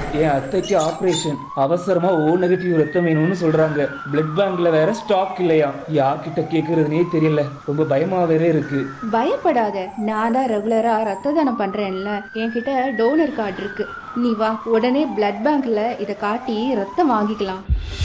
என் அத்தைக்கு ஆபரேஷன் அவசரமா ஓ நெகட்டிவ் ரத்தம் வேணும்னு சொல்றாங்க பிளட் பேங்க்ல வேற ஸ்டாக் இல்லையா யார்கிட்ட கேக்குறதுனே தெரியல ரொம்ப பயமா வேற இருக்கு பயப்படாத நான் தான் ரெகுலரா ரத்த தானம் பண்றேன்ல என்கிட்ட டோனர் கார்டு இருக்கு நீ வா உடனே பிளட் பேங்க்ல இதை காட்டி ரத்தம் வாங்கிக்கலாம்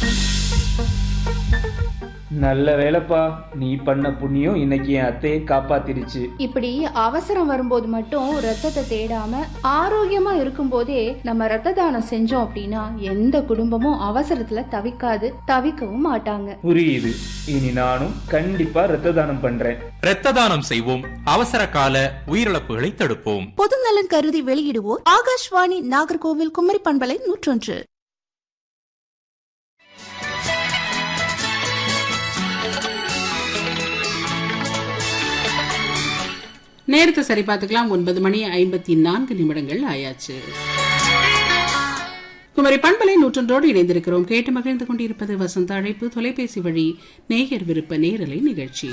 நல்ல வேலைப்பா நீ பண்ண புண்ணியம் இன்னைக்கு என் அத்தையை காப்பாத்திடுச்சு இப்படி அவசரம் வரும்போது மட்டும் ரத்தத்தை தேடாம ஆரோக்கியமா இருக்கும்போதே நம்ம ரத்த தானம் செஞ்சோம் அப்படின்னா எந்த குடும்பமும் அவசரத்துல தவிக்காது தவிக்கவும் மாட்டாங்க புரியுது இனி நானும் கண்டிப்பா ரத்த தானம் பண்றேன் இரத்த தானம் செய்வோம் அவசர கால உயிரிழப்புகளை தடுப்போம் பொதுநலன் கருதி வெளியிடுவோர் ஆகாஷ்வாணி நாகர்கோவில் குமரி பண்பலை நூற்றொன்று நேரத்தை சரி பார்த்துக்கலாம் ஒன்பது மணி ஐம்பத்தி நான்கு நிமிடங்கள் ஆயாச்சு குமரி பண்பலை நூற்றொன்றோடு இணைந்திருக்கிறோம் கேட்டு மகிழ்ந்து கொண்டிருப்பது வசந்த அழைப்பு தொலைபேசி வழி நேயர் விருப்ப நேரலை நிகழ்ச்சி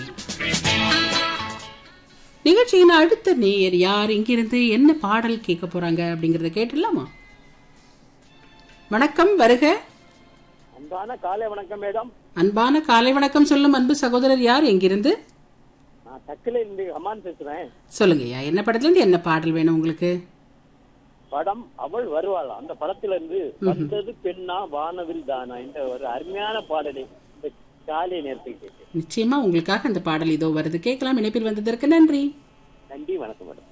நிகழ்ச்சியின் அடுத்த நேயர் யார் இங்கிருந்து என்ன பாடல் கேட்க போறாங்க அப்படிங்கறத கேட்டுடலாமா வணக்கம் வருக அன்பான காலை வணக்கம் மேடம் அன்பான காலை வணக்கம் சொல்லும் அன்பு சகோதரர் யார் எங்கிருந்து நான் தக்கில இருந்து ஹமான் பேசுறேன் சொல்லுங்கய்யா என்ன படத்துல இருந்து என்ன பாடல் வேணும் உங்களுக்கு படம் அவள் வருவாள் அந்த படத்துல இருந்து வந்தது பெண்ணா வானவில் தானா இந்த ஒரு அருமையான பாடலை இந்த காலை நேரத்துக்கு கேட்கிறேன் நிச்சயமா உங்களுக்காக அந்த பாடல் இதோ வருது கேட்கலாம் இணைப்பில் வந்ததற்கு நன்றி நன்றி வணக்கம் மேடம்